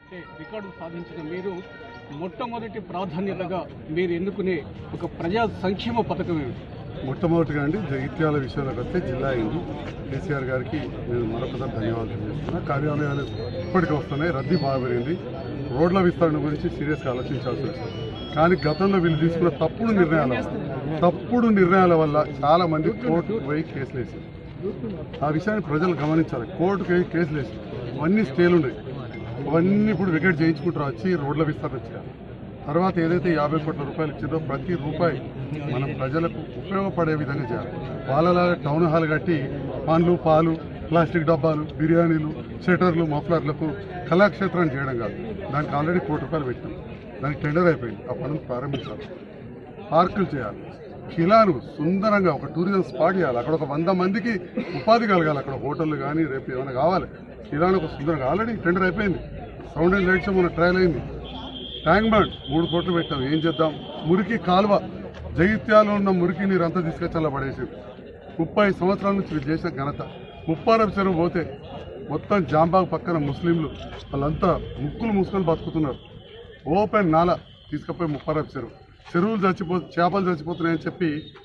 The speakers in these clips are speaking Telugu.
అంటే రికార్డు సాధించిన మీరు మొట్టమొదటి ప్రాధాన్యతగా మీరు ఎన్నుకునే ఒక ప్రజా సంక్షేమ పథకం ఏమిటి మొట్టమొదటిగా అండి జగిత్యాల విషయంలోకి వస్తే జిల్లా అయింది కేసీఆర్ గారికి నేను మరొకసారి ధన్యవాదాలు తెలియజేస్తున్నా కార్యాలయాలు ఇప్పటికీ వస్తున్నాయి రద్దీ బాగా పెరిగింది రోడ్ల విస్తరణ గురించి సీరియస్గా ఆలోచించాల్సి వచ్చింది కానీ గతంలో వీళ్ళు తీసుకున్న తప్పుడు నిర్ణయాల వల్ల తప్పుడు నిర్ణయాల వల్ల చాలా మంది కోర్టుకు పోయి కేసులు వేసారు ఆ విషయాన్ని ప్రజలు గమనించాలి కోర్టుకు పోయి కేసులు వేసి అవన్నీ స్టేలు ఉన్నాయి అవన్నీ ఇప్పుడు వికెట్ చేయించుకుంటారు వచ్చి రోడ్ల విస్తరణ చేయాలి తర్వాత ఏదైతే యాభై కోట్ల రూపాయలు ఇచ్చిందో ప్రతి రూపాయి మనం ప్రజలకు ఉపయోగపడే విధంగా చేయాలి వాళ్ళలాగా టౌన్ హాల్ కట్టి పండ్లు పాలు ప్లాస్టిక్ డబ్బాలు బిర్యానీలు షటర్లు మఫ్లర్లకు కళాక్షేత్రాన్ని చేయడం కాదు దానికి ఆల్రెడీ కోటి రూపాయలు పెట్టాం దానికి టెండర్ అయిపోయింది ఆ పనులు ప్రారంభించాలి పార్కులు చేయాలి ఖిలాను సుందరంగా ఒక టూరిజం స్పాట్ చేయాలి అక్కడ ఒక వంద మందికి ఉపాధి కలగాలి అక్కడ హోటళ్ళు కానీ రేపు ఏమైనా కావాలి ఖిలాను ఒక సుందరంగా ఆల్రెడీ టెండర్ అయిపోయింది సౌండ్ అండ్ లైట్స్ మన ట్రయల్ అయింది ట్యాంక్ బండ్ మూడు కోట్లు పెట్టాం ఏం చేద్దాం మురికి కాలువ జగిత్యాలలో ఉన్న మురికి నీరు అంతా తీసుకొచ్చి అలా పడేసింది ముప్పై సంవత్సరాల నుంచి వీళ్ళు చేసిన ఘనత ముప్పారపు చెరువు పోతే మొత్తం జాంబాగ్ పక్కన ముస్లింలు వాళ్ళంతా ముక్కులు మూసుకొని బతుకుతున్నారు ఓపెన్ నాల తీసుకుపోయి ముప్పారపు చెరువు చెరువులు చచ్చిపో చేపలు చచ్చిపోతున్నాయని చెప్పి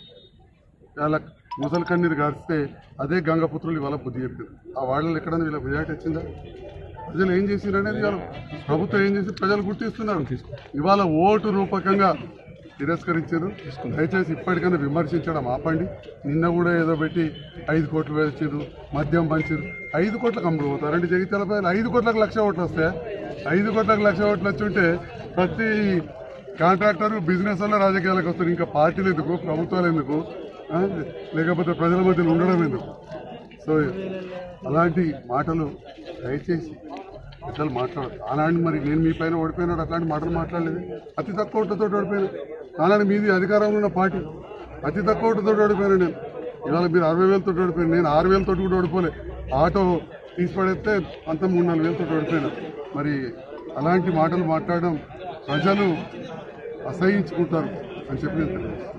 వాళ్ళ ముసలి కన్నీరు గారిస్తే అదే గంగపుత్రులు ఇవాళ బుద్ధి చెప్పింది ఆ వాళ్ళని ఎక్కడైనా వీళ్ళకి రియాక్ట్ వచ్చిందా ప్రజలు ఏం చేసిండ్రు అనేది ఇవాళ ప్రభుత్వం ఏం చేసి ప్రజలు గుర్తిస్తున్నారు ఇవాళ ఓటు రూపకంగా తిరస్కరించారు దయచేసి ఇప్పటికైనా విమర్శించడం ఆపండి నిన్న కూడా ఏదో పెట్టి ఐదు కోట్లు వేసారు మద్యం పంచారు ఐదు కోట్లకు అమ్ముడు పోతారండి జగిత్యాల ప్రజలు ఐదు కోట్లకు లక్ష ఓట్లు వస్తాయి ఐదు కోట్లకు లక్ష ఓట్లు వచ్చి ఉంటే ప్రతి కాంట్రాక్టర్ బిజినెస్ వల్ల రాజకీయాలకు వస్తారు ఇంకా పార్టీలు ఎందుకు ప్రభుత్వాలు ఎందుకు ఆ? లేకపోతే ప్రజల మధ్యలో ఉండడం ఎందుకు సో అలాంటి మాటలు దయచేసి ప్రజలు మాట్లాడదు ఆనాడు మరి నేను మీ పైన ఓడిపోయినాడు అట్లాంటి మాటలు మాట్లాడలేదు అతి తక్కువ ఓట్లతో ఓడిపోయాను ఆనాడు మీది అధికారంలో ఉన్న పార్టీ అతి తక్కువ ఓటుతో ఓడిపోయాను నేను ఇవాళ మీరు అరవై వేలతో ఓడిపోయాను నేను ఆరు వేలతో కూడా ఓడిపోలే ఆటో తీసి పడేస్తే అంత మూడు నాలుగు వేలతో ఓడిపోయాను మరి అలాంటి మాటలు మాట్లాడడం ప్రజలు అసహించుకుంటారు అని చెప్పి నేను తెలియజేస్తున్నాను.